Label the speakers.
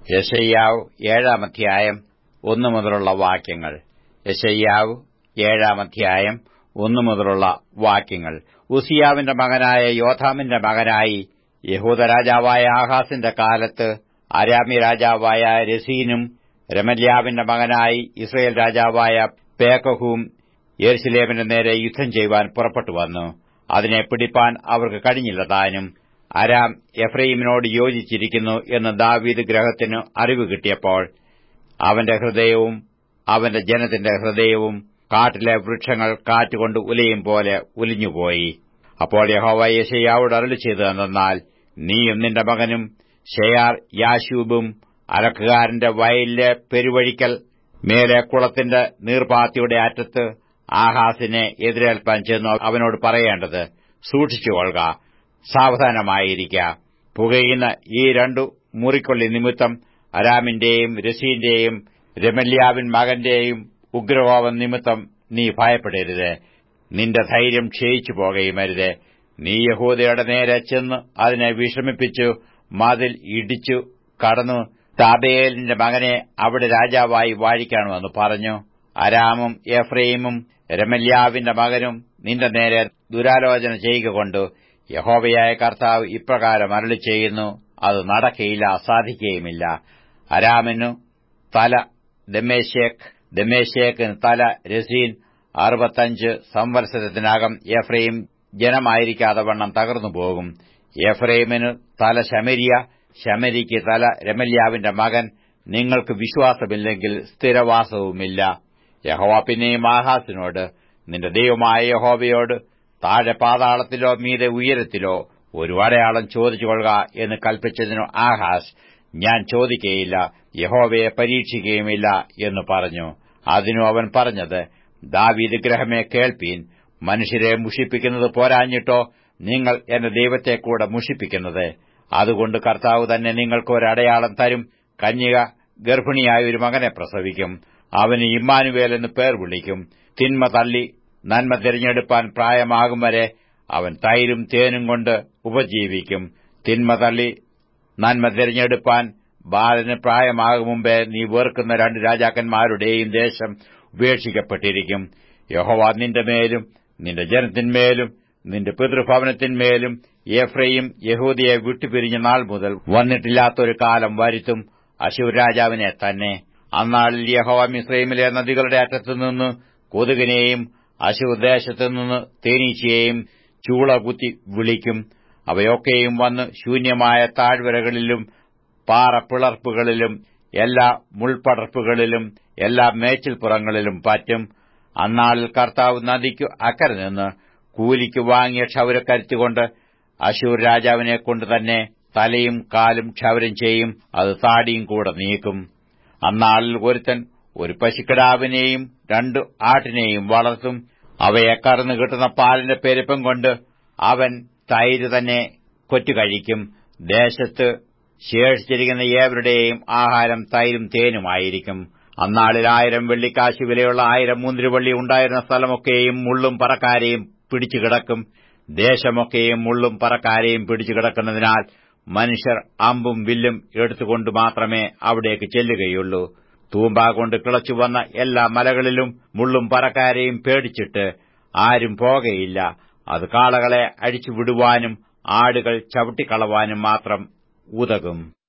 Speaker 1: യശയ്യാവ് ഏഴാം അധ്യായം ഒന്നു മുതലുള്ള വാക്യങ്ങൾ യശയ്യാവ് ഏഴാം അധ്യായം ഒന്നു മുതലുള്ള വാക്യങ്ങൾ ഉസിയാവിന്റെ മകനായ യോഥാമിന്റെ മകനായി യഹൂദ രാജാവായ ആഹാസിന്റെ കാലത്ത് അരാമി രാജാവായ രസീനും രമല്യാവിന്റെ മകനായി ഇസ്രയേൽ രാജാവായ പേക്കഹും യെരുസലേമിന്റെ നേരെ യുദ്ധം ചെയ്യുവാൻ പുറപ്പെട്ടു വന്നു അതിനെ പിടിപ്പാൻ അവർക്ക് കഴിഞ്ഞില്ല താനും അരാം എഫ്രൈമിനോട് യോജിച്ചിരിക്കുന്നു എന്ന് ദാവീദ് ഗ്രഹത്തിന് അറിവ് കിട്ടിയപ്പോൾ അവന്റെ ഹൃദയവും അവന്റെ ജനത്തിന്റെ ഹൃദയവും കാട്ടിലെ വൃക്ഷങ്ങൾ കാറ്റുകൊണ്ട് ഉലയും പോലെ ഉലിഞ്ഞുപോയി അപ്പോൾ യഹോവ യശയ്യാവോട് അരളി ചെയ്തതെന്നാൽ നീയും നിന്റെ മകനും ഷെയാർ യാശൂബും അലക്കുകാരന്റെ വയലിലെ പെരുവഴിക്കൽ മേലെ കുളത്തിന്റെ നീർപാത്തിയുടെ അറ്റത്ത് ആഹാസിനെ എതിരേൽപ്പാൻ ചെന്നു അവനോട് പറയേണ്ടത് സൂക്ഷിച്ചുകൊള്ളുക സാവധാനമായിരിക്ക പുകയുന്ന ഈ രണ്ടു മുറിക്കൊള്ളി നിമിത്തം അരാമിന്റെയും രസീന്റെയും രമല്യാവിൻ മകന്റെയും ഉഗ്രകോപം നിമിത്തം നീ ഭയപ്പെടരുത് നിന്റെ ധൈര്യം ക്ഷയിച്ചു പോകുമരുത് നീ യഹൂദയുടെ നേരെ ചെന്ന് അതിനെ വിഷമിപ്പിച്ചു മതിൽ ഇടിച്ചു കടന്നു താബേലിന്റെ മകനെ അവിടെ രാജാവായി വാഴിക്കണമെന്ന് പറഞ്ഞു അരാമും എഫ്രൈമും രമല്യാവിന്റെ മകനും നിന്റെ നേരെ ദുരാലോചന ചെയ്യുക കൊണ്ട് യഹോവയായ കർത്താവ് ഇപ്രകാരം അരളി ചെയ്യുന്നു അത് നടക്കയില്ല സാധിക്കുകയുമില്ല അരാമിനു തല ദമേശേഖ് ദമേശേഖിന് തല രസീൻ അറുപത്തഞ്ച് സംവത്സരത്തിനകം എഫ്രൈം ജനമായിരിക്കാതെ വണ്ണം തകർന്നു പോകും എഫ്രൈമിനു തല ശമരിയ ശമരിക്ക് തല രമല്യാവിന്റെ മകൻ നിങ്ങൾക്ക് വിശ്വാസമില്ലെങ്കിൽ സ്ഥിരവാസവുമില്ല യഹോവ പിന്നെയും ആഹാസിനോട് നിന്റെ ദൈവമായ യഹോവയോട് താഴെ പാതാളത്തിലോ മീതെ ഉയരത്തിലോ ഒരു അടയാളം ചോദിച്ചുകൊള്ളുക എന്ന് കൽപ്പിച്ചതിനു ആഹാസ് ഞാൻ ചോദിക്കുകയില്ല യഹോവയെ പരീക്ഷിക്കുകയുമില്ല എന്ന് പറഞ്ഞു അതിനു അവൻ പറഞ്ഞത് ദാവീദ് ഗ്രഹമേ കേൾപ്പീൻ മനുഷ്യരെ മുഷിപ്പിക്കുന്നത് പോരാഞ്ഞിട്ടോ നിങ്ങൾ എന്റെ ദൈവത്തെ കൂടെ മുഷിപ്പിക്കുന്നത് അതുകൊണ്ട് കർത്താവ് തന്നെ നിങ്ങൾക്ക് ഒരടയാളം തരും കന്യക ഗർഭിണിയായ ഒരു മകനെ പ്രസവിക്കും അവന് ഇമ്മാനുവേൽ എന്ന് പേർ വിളിക്കും തിന്മ തള്ളി നന്മ തിരഞ്ഞെടുപ്പാൻ പ്രായമാകും വരെ അവൻ തൈരും തേനും കൊണ്ട് ഉപജീവിക്കും തിന്മ തള്ളി നന്മ തിരഞ്ഞെടുപ്പാൻ ബാലന് പ്രായമാകും മുമ്പേ നീ വെറുക്കുന്ന രണ്ട് രാജാക്കന്മാരുടെയും ദേശം ഉപേക്ഷിക്കപ്പെട്ടിരിക്കും യഹോവ നിന്റെ മേലും നിന്റെ ജനത്തിന്മേലും നിന്റെ പിതൃഭവനത്തിന്മേലും എഫ്രയും യഹൂദിയെ വിട്ടുപിരിഞ്ഞ നാൾ മുതൽ വന്നിട്ടില്ലാത്തൊരു കാലം വരുത്തും അശൂർ രാജാവിനെ തന്നെ അന്നാളിൽ യഹോവ മിസ്രൈമിലെ നദികളുടെ അറ്റത്തുനിന്ന് കൊതുകിനെയും അശൂർ ദേശത്തുനിന്ന് തേനീച്ചയെയും ചൂള കുത്തി വിളിക്കും അവയൊക്കെയും വന്ന് ശൂന്യമായ താഴ്വരകളിലും പാറപ്പിളർപ്പുകളിലും എല്ലാ മുൾപടർപ്പുകളിലും എല്ലാ മേച്ചിൽപ്പുറങ്ങളിലും പറ്റും അന്നാളിൽ കർത്താവ് നദിക്കു അക്കരെ നിന്ന് കൂലിക്ക് വാങ്ങിയ ക്ഷൗരക്കരുത്തുകൊണ്ട് അശൂർ രാജാവിനെ കൊണ്ട് തന്നെ തലയും കാലും ക്ഷൗരം ചെയ്യും അത് താടിയും കൂടെ നീക്കും അന്നാളിൽ ഒരുത്തൻ ഒരു പശുക്കിടാവിനെയും രണ്ടു ആട്ടിനെയും വളർത്തും അവയെ കറന്നു കിട്ടുന്ന പാലിന്റെ പെരുപ്പം കൊണ്ട് അവൻ തൈര് തന്നെ കൊറ്റുകഴിക്കും ദേശത്ത് ശേഷിച്ചിരിക്കുന്ന ഏവരുടെയും ആഹാരം തൈരും തേനുമായിരിക്കും അന്നാളിൽ ആയിരം വെള്ളിക്കാശ് വിലയുള്ള ആയിരം മുന്തിരിവള്ളി ഉണ്ടായിരുന്ന സ്ഥലമൊക്കെയും മുള്ളും പറക്കാരെയും പിടിച്ചു കിടക്കും ദേശമൊക്കെയും മുള്ളും പറക്കാരെയും പിടിച്ചു കിടക്കുന്നതിനാൽ മനുഷ്യർ അമ്പും വില്ലും എടുത്തുകൊണ്ട് മാത്രമേ അവിടേക്ക് ചെല്ലുകയുള്ളൂ തൂമ്പാ കൊണ്ട് കിളച്ചുവന്ന എല്ലാ മലകളിലും മുള്ളും പറക്കാരെയും പേടിച്ചിട്ട് ആരും പോകയില്ല അത് കാളകളെ അഴിച്ചുവിടുവാനും ആടുകൾ ചവിട്ടിക്കളവാനും മാത്രം ഉതകും